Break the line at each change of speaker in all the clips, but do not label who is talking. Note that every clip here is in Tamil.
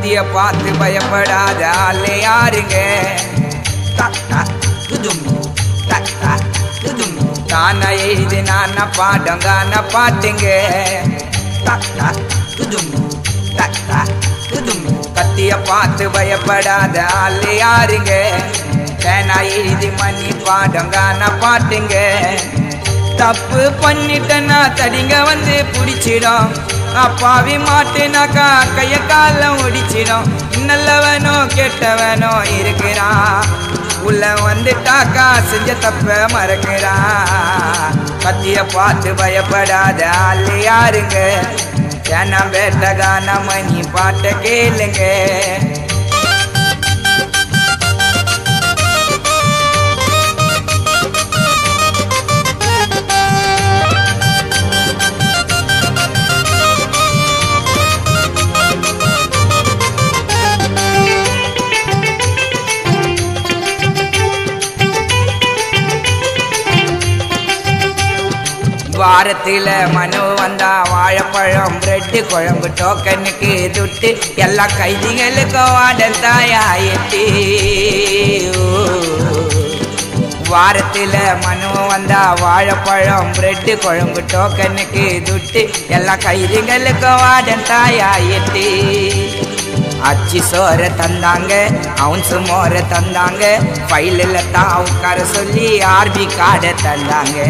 கத்திய பார்த்து பயப்படாத ஆளே யாருங்க டக் டக் துதும் டக் டக் துதும் தானா எழுதி நானா பாடங்கான பாட்டுங்க டக் டக் துதும் டக் டக் துதும் கத்திய பார்த்து பயப்படாத ஆளே யாருங்க தேனா எழுதி மணி பாடங்கான பாட்டுங்க தப்பு பண்ணிட்டனா தடிங்க வந்து பிடிச்சிடும் அப்பாவி மாட்டுனாக்கா கைய காலம் ஒடிச்சிடும் நல்லவனோ கெட்டவனோ இருக்கிறான் உள்ள வந்துட்டாக்கா செஞ்ச தப்ப மறக்கிறான் கத்திய பார்த்து பயப்படாத ஆளு யாருங்க ஏன்னா வேட்டகான மணி பாட்ட கேளுங்க வாரத்தில் மனு வந்தா வாழைப்பழம் பிரெட்டு குழம்பு டோக்கனுக்கு துட்டு எல்லா கைதிகளுக்கும் வாடன் தாயாயிட்டு வாரத்தில் மனு வந்தா வாழைப்பழம் பிரெட்டு குழம்பு டோக்கனுக்கு துட்டு எல்லா கைதிகளுக்கும் வாடன் தாயாயிட்டு அச்சி சோற தந்தாங்க அவுன்சு மோர தந்தாங்க ஃபைலில் தான் உட்கார சொல்லி ஆர்பி கார்டை தந்தாங்க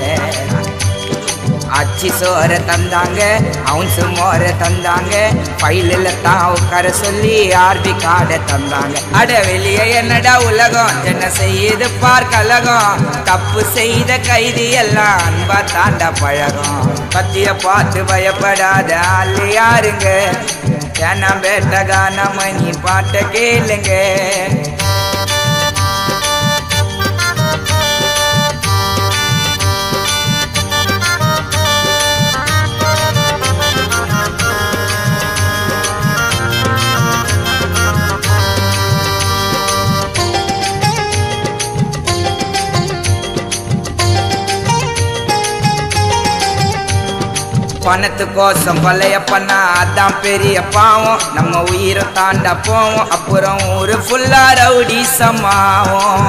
அச்சி சோற தந்தாங்க அவுன்சு மோர தந்தாங்க ஃபைலில் தான் உட்கார சொல்லி ஆர்பி கார்டை தந்தாங்க அட வெளியே என்னடா உலகம் என்ன செய்யுது பார் கலகம் தப்பு செய்த கைதி எல்லாம் அன்பா தாண்ட பழகம் கத்திய பார்த்து பயப்படாத ஆளு யாருங்க ஏன்னா வேட்டகான மணி பாட்ட கேளுங்க பணத்துக்கோசம் பழைய பண்ணா அதான் பெரிய பாவம் நம்ம உயிரை தாண்ட போவோம் அப்புறம் ஊரு ஃபுல்லா ரவுடி சமாவும்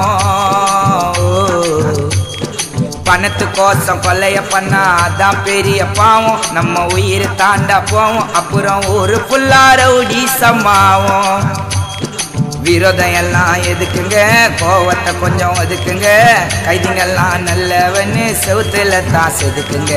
பணத்துக்கோசம் கொலைய பண்ணா அதான் பெரிய பாவம் நம்ம உயிர் தாண்ட போவோம் அப்புறம் ஊரு ஃபுல்லா ரவுடி சமாவும் விரோதம் எல்லாம் எதுக்குங்க கோவத்தை கொஞ்சம் ஒதுக்குங்க கைதிங்கெல்லாம் நல்லவன்னு செவுத்துல தான் செதுக்குங்க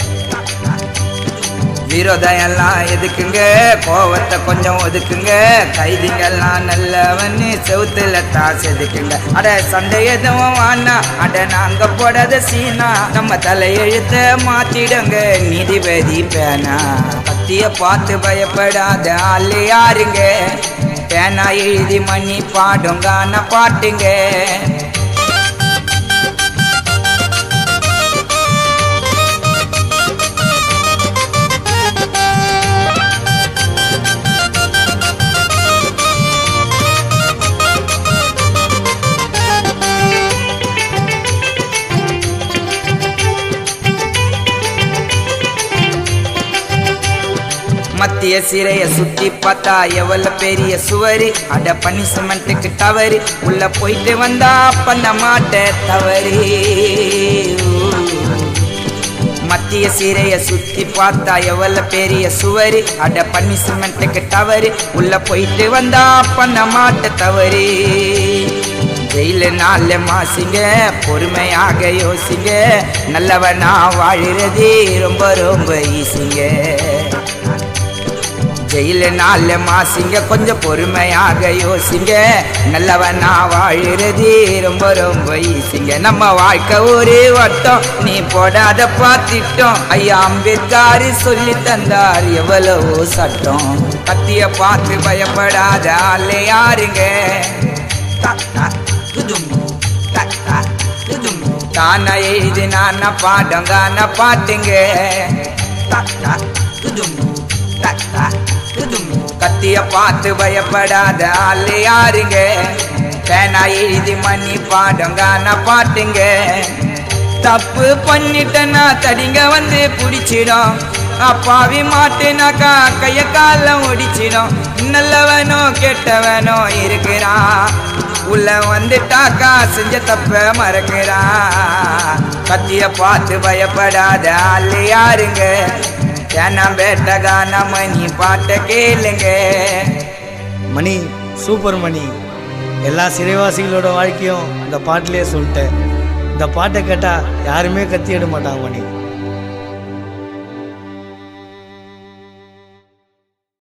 விரோதம் எல்லாம் எதுக்குங்க கோவத்தை கொஞ்சம் ஒதுக்குங்க கைதிங்கெல்லாம் நல்லவன்னு செவுத்துல தான் செதுக்குங்க அட சண்டை எதுவும் வானா அட நாங்க போடாத சீனா நம்ம தலையெழுத்த மாத்திடுங்க நீதிபதி பேனா கத்திய பார்த்து பயப்படாத ஆளு யாருங்க பேனா எழுதி மணி பாடுங்கான பாட்டுங்க மத்திய சிறைய சுத்தி பார்த்தா எவ்வளவு பெரிய சுவரு அட பனிஷ்மெண்ட்டுக்கு தவறு உள்ள போயிட்டு வந்தா பண்ண மாட்ட தவறு மத்திய சிறைய சுத்தி பார்த்தா எவ்வளவு பெரிய சுவரு அட பனிஷ்மெண்ட்டுக்கு தவறு உள்ள போயிட்டு வந்தா பண்ண மாட்ட தவறு ஜெயில நாலு மாசிங்க பொறுமையாக யோசிங்க நல்லவனா வாழுறது ரொம்ப ரொம்ப ஈஸிங்க ஜெயில நாலு மாசிங்க கொஞ்சம் பொறுமையாக யோசிங்க நல்லவனா வாழுறது ரொம்ப ரொம்ப ஈஸிங்க நம்ம வாழ்க்கை ஒரு வட்டம் நீ போடாத பார்த்திட்டோம் ஐயா அம்பேத்காரு சொல்லி தந்தார் எவ்வளவோ சட்டம் கத்திய பார்த்து பயப்படாத ஆளு யாருங்க டக் டக் துதும் டக் டக் துதும் தானா எழுதி நானா பாடங்கான பாட்டுங்க டக் டக் துதும் டக் டக் துதும் கத்திய பார்த்து பயப்படாத ஆளு யாருங்க பேனா எழுதி மணி பாடங்கான பாட்டுங்க தப்பு பண்ணிட்டனா தடிங்க வந்து பிடிச்சிடும் அப்பாவி மாட்டுனாக்கா கைய கால ஒடிச்சிடும் நல்லவனோ கெட்டவனோ இருக்கிறான் உள்ள வந்துட்டாக்கா செஞ்ச தப்ப மறக்கிறான் கத்திய பார்த்து பயப்படாத ஆளு யாருங்க ஏன்னா வேட்டகான மணி பாட்ட கேளுங்க
மணி சூப்பர் மணி எல்லா சிறைவாசிகளோட வாழ்க்கையும் இந்த பாட்டிலே சொல்லிட்டேன் இந்த பாட்டை கேட்டால் யாருமே கத்தி எட மாட்டாங்க மணி